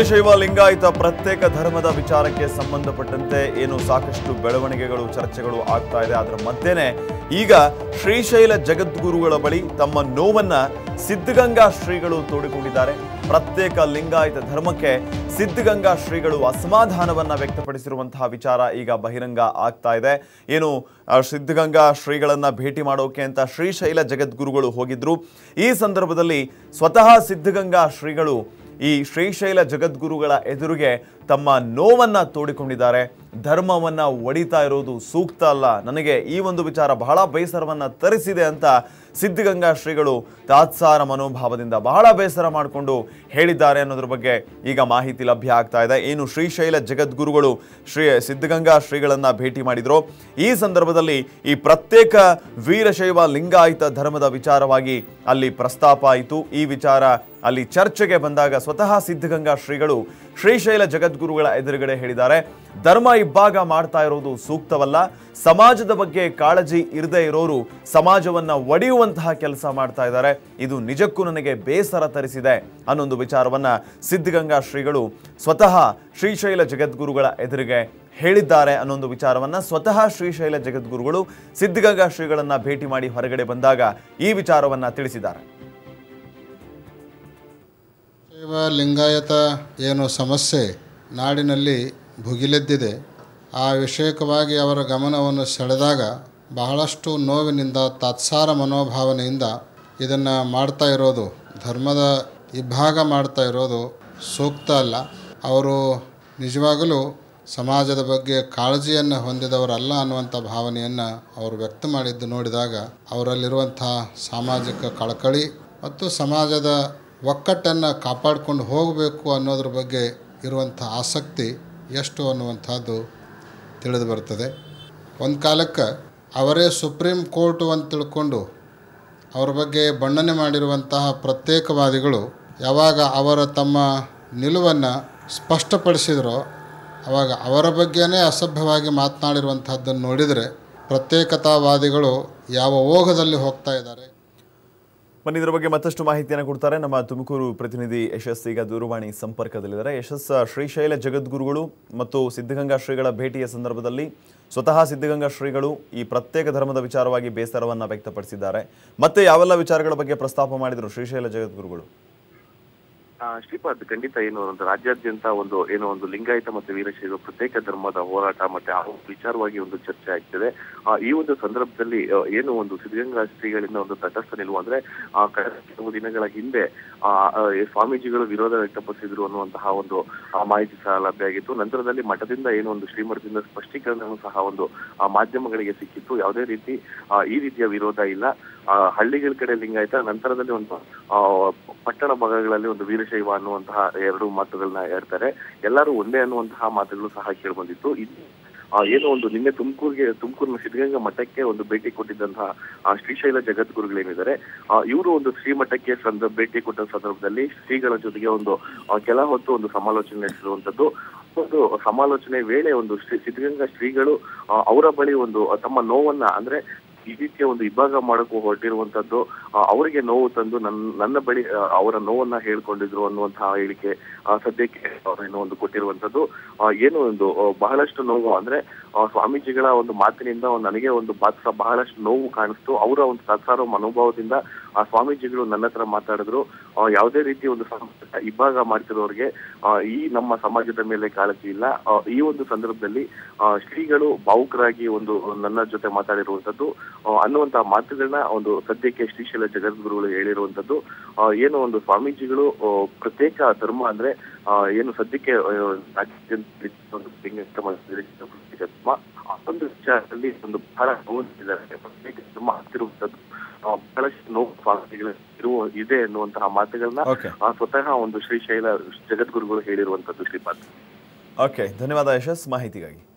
ವೀರಶೈವ ಲಿಂಗಾಯತ ಪ್ರತ್ಯೇಕ ಧರ್ಮದ ವಿಚಾರಕ್ಕೆ ಸಂಬಂಧಪಟ್ಟಂತೆ ಏನು ಸಾಕಷ್ಟು ಬೆಳವಣಿಗೆಗಳು ಚರ್ಚೆಗಳು ಆಗ್ತಾ ಇದೆ ಅದರ ಮಧ್ಯೆನೆ ಈಗ ಶ್ರೀಶೈಲ ಜಗದ್ಗುರುಗಳ ಬಳಿ ತಮ್ಮ ನೋವನ್ನ ಸಿದ್ಧಗಂಗಾ ಶ್ರೀಗಳು ತೋಡಿಕೊಂಡಿದ್ದಾರೆ ಪ್ರತ್ಯೇಕ ಲಿಂಗಾಯತ ಧರ್ಮಕ್ಕೆ ಸಿದ್ಧಗಂಗಾ ಶ್ರೀಗಳು ಅಸಮಾಧಾನವನ್ನ ವ್ಯಕ್ತಪಡಿಸಿರುವಂತಹ ವಿಚಾರ ಈಗ ಬಹಿರಂಗ ಆಗ್ತಾ ಇದೆ ಏನು ಆ, ಸಿದ್ಧಗಂಗಾ ಶ್ರೀಗಳನ್ನ ಭೇಟಿ ಮಾಡೋಕೆ ಅಂತ ಶ್ರೀಶೈಲ ಜಗದ್ಗುರುಗಳು ಹೋಗಿದ್ರು ಈ ಸಂದರ್ಭದಲ್ಲಿ ಸ್ವತಃ ಸಿದ್ಧಗಂಗಾ ಶ್ರೀಗಳು ಈ ಶ್ರೀಶೈಲ ಜಗದ್ಗುರುಗಳ ಎದುರಿಗೆ ತಮ್ಮ ನೋವನ್ನ ತೋಡಿಕೊಂಡಿದ್ದಾರೆ ಧರ್ಮವನ್ನ ಒಡಿತಾ ಇರೋದು ಸೂಕ್ತ ಅಲ್ಲ ನನಗೆ ಈ ಒಂದು ವಿಚಾರ ಬಹಳ ಬೇಸರವನ್ನ ತರಿಸಿದೆ ಅಂತ ಸಿದ್ಧಗಂಗಾ ಶ್ರೀಗಳು ತಾತ್ಸಾರ ಮನೋಭಾವದಿಂದ ಬಹಳ ಬೇಸರ ಮಾಡಿಕೊಂಡು ಹೇಳಿದ್ದಾರೆ ಅನ್ನೋದ್ರ ಬಗ್ಗೆ ಈಗ ಮಾಹಿತಿ ಲಭ್ಯ ಆಗ್ತಾ ಇದೆ ಏನು ಶ್ರೀಶೈಲ ಜಗದ್ಗುರುಗಳು ಶ್ರೀ ಸಿದ್ಧಗಂಗಾ ಶ್ರೀಗಳನ್ನ ಭೇಟಿ ಮಾಡಿದ್ರು ಈ ಸಂದರ್ಭದಲ್ಲಿ ಈ ಪ್ರತ್ಯೇಕ ವೀರಶೈವ ಲಿಂಗಾಯತ ಧರ್ಮದ ವಿಚಾರವಾಗಿ ಅಲ್ಲಿ ಪ್ರಸ್ತಾಪ ಆಯಿತು ಈ ವಿಚಾರ ಅಲ್ಲಿ ಚರ್ಚೆಗೆ ಬಂದಾಗ ಸ್ವತಃ ಸಿದ್ಧಗಂಗಾ ಶ್ರೀಗಳು ಶ್ರೀಶೈಲ ಜಗದ್ಗುರುಗಳ ಎದುರುಗಡೆ ಹೇಳಿದ್ದಾರೆ ಧರ್ಮ ಇಬ್ಬಾಗ ಮಾಡ್ತಾ ಇರೋದು ಸೂಕ್ತವಲ್ಲ ಸಮಾಜದ ಬಗ್ಗೆ ಕಾಳಜಿ ಇರದೇ ಇರೋರು ಸಮಾಜವನ್ನ ಒಡೆಯುವಂತಹ ಕೆಲಸ ಮಾಡ್ತಾ ಇದ್ದಾರೆ ಇದು ನಿಜಕ್ಕೂ ನನಗೆ ಬೇಸರ ತರಿಸಿದೆ ಅನ್ನೊಂದು ವಿಚಾರವನ್ನ ಸಿದ್ಧಗಂಗಾ ಶ್ರೀಗಳು ಸ್ವತಃ ಶ್ರೀಶೈಲ ಜಗದ್ಗುರುಗಳ ಎದುರಿಗೆ ಹೇಳಿದ್ದಾರೆ ಅನ್ನೊಂದು ವಿಚಾರವನ್ನ ಸ್ವತಃ ಶ್ರೀಶೈಲ ಜಗದ್ಗುರುಗಳು ಸಿದ್ಧಗಂಗಾ ಶ್ರೀಗಳನ್ನ ಭೇಟಿ ಮಾಡಿ ಹೊರಗಡೆ ಬಂದಾಗ ಈ ವಿಚಾರವನ್ನ ತಿಳಿಸಿದ್ದಾರೆ ಶೈವ ಲಿಂಗಾಯತ ಏನು ಸಮಸ್ಯೆ ನಾಡಿನಲ್ಲಿ ಭುಗಿಲೆದ್ದಿದೆ ಆ ವಿಷಯಕವಾಗಿ ಅವರ ಗಮನವನ್ನು ಸೆಳೆದಾಗ ಬಹಳಷ್ಟು ನೋವಿನಿಂದ ತಾತ್ಸಾರ ಮನೋಭಾವನೆಯಿಂದ ಇದನ್ನು ಮಾಡ್ತಾ ಇರೋದು ಧರ್ಮದ ಇಬ್ಬಾಗ ಮಾಡ್ತಾ ಇರೋದು ಸೂಕ್ತ ಅಲ್ಲ ಅವರು ನಿಜವಾಗಲೂ ಸಮಾಜದ ಬಗ್ಗೆ ಕಾಳಜಿಯನ್ನು ಹೊಂದಿದವರಲ್ಲ ಅನ್ನುವಂಥ ಭಾವನೆಯನ್ನು ಅವರು ವ್ಯಕ್ತ ಮಾಡಿದ್ದು ನೋಡಿದಾಗ ಅವರಲ್ಲಿರುವಂಥ ಸಾಮಾಜಿಕ ಕಳಕಳಿ ಮತ್ತು ಸಮಾಜದ ಒಕ್ಕಟ್ಟನ್ನು ಕಾಪಾಡಿಕೊಂಡು ಹೋಗಬೇಕು ಅನ್ನೋದ್ರ ಬಗ್ಗೆ ಇರುವಂಥ ಆಸಕ್ತಿ ಎಷ್ಟು ಅನ್ನುವಂಥದ್ದು ತಿಳಿದು ಬರ್ತದೆ ಒಂದು ಕಾಲಕ್ಕೆ ಅವರೇ ಸುಪ್ರೀಂ ಕೋರ್ಟು ಅಂತ ತಿಳ್ಕೊಂಡು ಅವರ ಬಗ್ಗೆ ಬಣ್ಣನೆ ಮಾಡಿರುವಂತಹ ಪ್ರತ್ಯೇಕವಾದಿಗಳು ಯಾವಾಗ ಅವರ ತಮ್ಮ ನಿಲುವನ್ನು ಸ್ಪಷ್ಟಪಡಿಸಿದರೋ ಆವಾಗ ಅವರ ಬಗ್ಗೆನೇ ಅಸಭ್ಯವಾಗಿ ಮಾತನಾಡಿರುವಂಥದ್ದನ್ನು ನೋಡಿದರೆ ಪ್ರತ್ಯೇಕತಾವಾದಿಗಳು ಯಾವ ಓಘದಲ್ಲಿ ಹೋಗ್ತಾ ಇದ್ದಾರೆ ಬನ್ನಿ ಇದರ ಬಗ್ಗೆ ಮತ್ತಷ್ಟು ಮಾಹಿತಿಯನ್ನು ಕೊಡ್ತಾರೆ ನಮ್ಮ ತುಮಕೂರು ಪ್ರತಿನಿಧಿ ಯಶಸ್ ಈಗ ದೂರವಾಣಿ ಸಂಪರ್ಕದಲ್ಲಿದ್ದಾರೆ ಯಶಸ್ ಶ್ರೀಶೈಲ ಜಗದ್ಗುರುಗಳು ಮತ್ತು ಸಿದ್ಧಗಂಗಾ ಶ್ರೀಗಳ ಭೇಟಿಯ ಸಂದರ್ಭದಲ್ಲಿ ಸ್ವತಃ ಸಿದ್ಧಗಂಗಾ ಶ್ರೀಗಳು ಈ ಪ್ರತ್ಯೇಕ ಧರ್ಮದ ವಿಚಾರವಾಗಿ ಬೇಸರವನ್ನ ವ್ಯಕ್ತಪಡಿಸಿದ್ದಾರೆ ಮತ್ತೆ ಯಾವೆಲ್ಲ ವಿಚಾರಗಳ ಬಗ್ಗೆ ಪ್ರಸ್ತಾಪ ಮಾಡಿದರು ಶ್ರೀಶೈಲ ಜಗದ್ಗುರುಗಳು ಆ, ಶ್ರೀಪಾದ್ ಖಂಡಿತ ಏನು ಒಂದು ರಾಜ್ಯಾದ್ಯಂತ ಒಂದು ಏನೋ ಒಂದು ಲಿಂಗಾಯತ ಮತ್ತೆ ವೀರಶೈವ ಪ್ರತ್ಯೇಕ ಧರ್ಮದ ಹೋರಾಟ ಮತ್ತೆ ಆ ಒಂದು ವಿಚಾರವಾಗಿ ಒಂದು ಚರ್ಚೆ ಆಗ್ತಿದೆ ಆ, ಈ ಒಂದು ಸಂದರ್ಭದಲ್ಲಿ ಆ, ಏನು ಒಂದು ಸಿದ್ಧಗಂಗಾ ಶ್ರೀಗಳಿಂದ ಒಂದು ತಟಸ್ಥ ನಿಲುವು ಅಂದ್ರೆ ಆ, ಕಳೆದ ಕೆಲವು ದಿನಗಳ ಹಿಂದೆ ಆ, ಆ, ಈ ಸ್ವಾಮೀಜಿಗಳು ವಿರೋಧ ವ್ಯಕ್ತಪಡಿಸಿದ್ರು ಅನ್ನುವಂತಹ ಒಂದು ಆ, ಮಾಹಿತಿ ಸಹ ಲಭ್ಯ ಆಗಿತ್ತು ನಂತರದಲ್ಲಿ ಮಠದಿಂದ ಏನು ಒಂದು ಶ್ರೀಮಠದಿಂದ ಸ್ಪಷ್ಟೀಕರಣವೂ ಸಹ ಒಂದು ಆ, ಮಾಧ್ಯಮಗಳಿಗೆ ಸಿಕ್ಕಿತ್ತು ಯಾವುದೇ ರೀತಿ ಆ, ಈ ರೀತಿಯ ವಿರೋಧ ಇಲ್ಲ ಆ, ಹಳ್ಳಿಗಳ ಕಡೆ ಲಿಂಗಾಯತ ನಂತರದಲ್ಲಿ ಒಂದು ಆ, ಪಟ್ಟಣ ಭಾಗಗಳಲ್ಲಿ ಒಂದು ವೀರಶೈವ ಅನ್ನುವಂತಹ ಎರಡು ಮಾತುಗಳನ್ನ ಹೇಳ್ತಾರೆ ಎಲ್ಲರೂ ಒಂದೇ ಅನ್ನುವಂತಹ ಮಾತುಗಳು ಸಹ ಕೇಳಿಬಂದಿತ್ತು ಇದು ಆ, ಏನು ಒಂದು ನಿನ್ನೆ ತುಮಕೂರಿಗೆ ತುಮಕೂರಿನ ಸಿದ್ಧಗಂಗಾ ಮಠಕ್ಕೆ ಒಂದು ಭೇಟಿ ಕೊಟ್ಟಿದ್ದಂತಹ ಆ, ಶ್ರೀಶೈಲ ಜಗದ್ಗುರುಗಳೇನಿದ್ದಾರೆ ಇವರು ಒಂದು ಶ್ರೀಮಠಕ್ಕೆ ಸಂದ ಭೇಟಿ ಕೊಟ್ಟ ಸಂದರ್ಭದಲ್ಲಿ ಶ್ರೀಗಳ ಜೊತೆಗೆ ಒಂದು ಆ, ಕೆಲ ಹೊತ್ತು ಒಂದು ಸಮಾಲೋಚನೆ ನಡೆಸಿರುವಂತದ್ದು ಒಂದು ಸಮಾಲೋಚನೆ ವೇಳೆ ಒಂದು ಶ್ರೀ ಸಿದ್ಧಗಂಗಾ ಶ್ರೀಗಳು ಆ, ಅವರ ಬಳಿ ಒಂದು ತಮ್ಮ ನೋವನ್ನ ಅಂದ್ರೆ ಈ ರೀತಿಯ ಒಂದು ವಿಭಾಗ ಮಾಡಕ್ಕೂ ಹೊರಟಿರುವಂತದ್ದು ಆ, ಅವರಿಗೆ ನೋವು ತಂದು ನನ್ನ ನನ್ನ ಬಳಿ ಆ, ಅವರ ನೋವನ್ನ ಹೇಳ್ಕೊಂಡಿದ್ರು ಅನ್ನುವಂತಹ ಹೇಳಿಕೆ ಆ, ಸದ್ಯಕ್ಕೆ ಅವ್ರು ಏನೋ ಒಂದು ಕೊಟ್ಟಿರುವಂತದ್ದು ಆ, ಏನು ಒಂದು ಆ, ಬಹಳಷ್ಟು ನೋವು ಅಂದ್ರೆ ಆ, ಸ್ವಾಮೀಜಿಗಳ ಒಂದು ಮಾತಿನಿಂದ ಒಂದು ನನಗೆ ಒಂದು ಬಾತ್ಸ ಬಹಳಷ್ಟು ನೋವು ಕಾಣಿಸ್ತು ಅವರ ಒಂದು ತತ್ಸಾರ ಮನೋಭಾವದಿಂದ ಆ ಸ್ವಾಮೀಜಿಗಳು ನನ್ನ ಹತ್ರ ಮಾತಾಡಿದ್ರು ಆ, ಯಾವುದೇ ರೀತಿ ಒಂದು ಸಮಾಜ ಇಬ್ಬಾಗ ಮಾಡ್ತಿರೋರಿಗೆ ಆ, ಈ ನಮ್ಮ ಸಮಾಜದ ಮೇಲೆ ಕಾಳಜಿ ಇಲ್ಲ ಆ, ಈ ಒಂದು ಸಂದರ್ಭದಲ್ಲಿ ಆ, ಶ್ರೀಗಳು ಭಾವುಕರಾಗಿ ಒಂದು ನನ್ನ ಜೊತೆ ಮಾತಾಡಿರುವಂತದ್ದು ಆ, ಅನ್ನುವಂತಹ ಮಾತುಗಳನ್ನ ಒಂದು ಸದ್ಯಕ್ಕೆ ಶ್ರೀಶೈಲ ಜಗದ್ಗುರುಗಳು ಹೇಳಿರುವಂತದ್ದು ಆ, ಏನು ಒಂದು ಸ್ವಾಮೀಜಿಗಳು ಆ, ಪ್ರತ್ಯೇಕ ಧರ್ಮ ಅಂದ್ರೆ ಆ, ಏನು ಸದ್ಯಕ್ಕೆ ಆ, ರಾಜ್ಯಾದ್ಯಂತ ಒಂದು ಲಿಂಗಾಯತ ಮತ್ತು ವೀರಶೈವ ಪ್ರತ್ಯೇಕ ಧರ್ಮ ಆ ಒಂದು ವಿಚಾರದಲ್ಲಿ ಒಂದು ಬಹಳ ನೋವಿದ್ದಾರೆ ಪ್ರತ್ಯೇಕ ಧರ್ಮ ಆಗ್ತಿರುವಂತದ್ದು ಆ, ಬಹಳಷ್ಟು ನೋವು ಸ್ವಾಮೀಜಿಗಳು ಇರುವ ಇದೆ ಅನ್ನುವಂತಹ ಮಾತುಗಳನ್ನ Okay. ಆ, ಸ್ವತಃ ಒಂದು ಶ್ರೀಶೈಲ ಜಗದ್ಗುರುಗಳು ಹೇಳಿರುವಂತದ್ದು ಶ್ರೀಪಾದ್ ಓಕೆ ಧನ್ಯವಾದ ಯಶಸ್ ಮಾಹಿತಿಗಾಗಿ